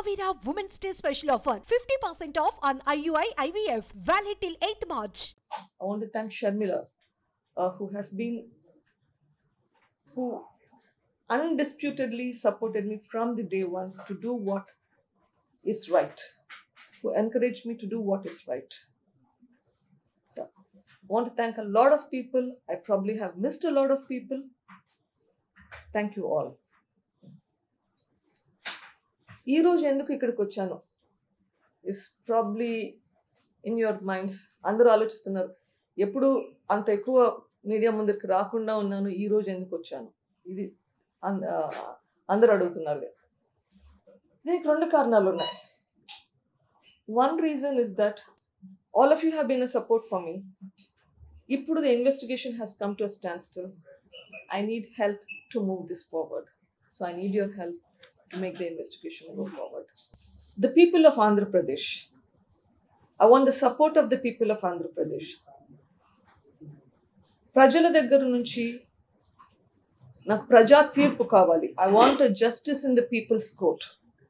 Avira Women's Day special offer 50% off on IUI IVF valid till 8th March. I want to thank Sharmila, uh, who has been, who undisputedly supported me from the day one to do what is right, who encouraged me to do what is right. So, I want to thank a lot of people. I probably have missed a lot of people. Thank you all. ఈ రోజు ఎందుకు ఇక్కడికి వచ్చాను is probably in your minds అందరూ ఆలోచిస్తున్నారు ఎప్పుడు అంత ఎక్కువ మీడియా ముందరికి రాకుండా ఉన్నాను ఈ రోజు ఎందుకు వచ్చాను ఇది అన్- ఆ, అందరూ అడుగుతున్నారు దీనికి రెండు కారణాలు ఉన్నాయి one reason is that all of you have been a support for me ఇప్పుడు the investigation has come to stand still I need help to move this forward so I need your help to make the investigation go forward the people of Andhra Pradesh I want the support of the people of Andhra Pradesh ప్రజల దగ్గర నుంచి నాకు ప్రజా తీర్పు కావాలి I want justice in the people's court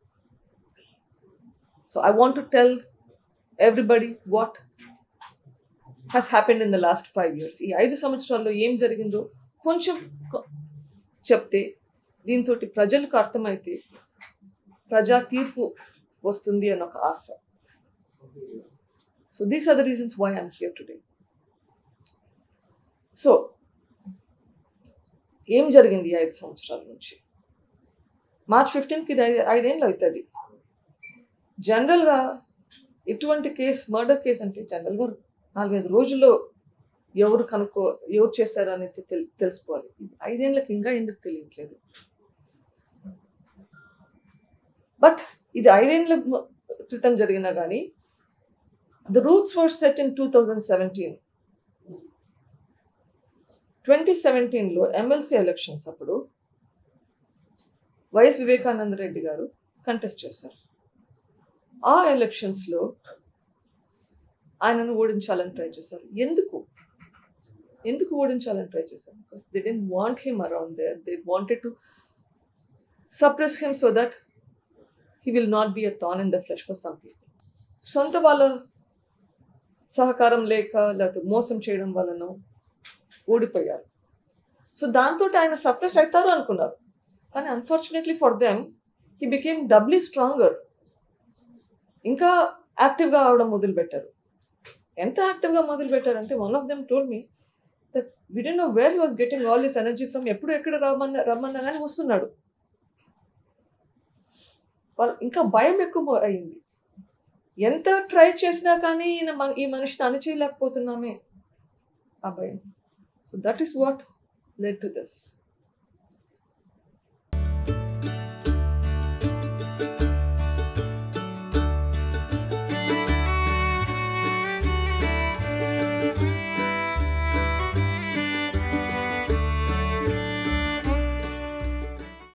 so I want to tell everybody what has happened in the last five years ఈ ఐదు సంవత్సరాల్లో ఏం జరిగిందో కొంచెం కొ- చెప్తే దీంతో ప్రజలకు అర్థమైతే ప్రజా తీర్పు వస్తుంది అని ఒక ఆశ so these are the reasons why I'm here today so ఏం జరిగింది ఈ ఐదు సంవత్సరాల నుంచి మార్చ్ ఫిఫ్టీన్త్కి ఇది ఐదు ఐదేళ్ళు అవుతుంది జనరల్గా ఇటువంటి కేసు మర్డర్ కేసు అంటే జనరల్గా నాలుగైదు రోజుల్లో ఎవరు కనుక్కో ఎవరు చేశారు అనేది తెల్ తెలుసుకోవాలి ఇది ఐదేళ్ళకి ఇంకా ఎందుకు తెలియట్లేదు బట్ ఇది ఐదేళ్ళ మ- క్రితం జరిగినా కానీ the roots were set in two thousand seventeen twenty సెవెంటీన్లో ఎమ్మెల్సీ ఎలక్షన్స్ అప్పుడు వైఎస్ వివేకానంద రెడ్డి గారు కంటెస్ట్ చేశారు ఆ ఎలక్షన్స్లో ఆయనను ఓడించాలని ట్రై చేశారు ఎందుకు ఎందుకు ఓడించాలని ట్రై చేశారు because they didn't want him around there they wanted to suppress him so that he will not be a thorn in the flesh for some people సొంత వాళ్ళ సహకారం లేక లేకపోతే మోసం చేయడం వలన ఓడిపోయారు సో దాంతో ఆయన సప్రెస్ అవుతారు అనుకున్నారు కానీ unfortunately for them he became doubly stronger ఇంకా యాక్టివ్గా అవడం మొదలుపెట్టారు ఎంత యాక్టివ్గా మొదలు పెట్టారంటే one of them told me that we didn't know where he was getting all this energy from ఎప్పుడు ఎక్కడ రమ్మన్నా రమ్మన్నా కానీ వస్తున్నాడు వాళ్ళు ఇంకా భయం ఎక్కువ అయింది ఎంత ట్రై చేసినా కానీ ఈయన మన- ఈ మనిషిని అణచివేయలేకపోతున్నామే ఆ భయం so that is what led to this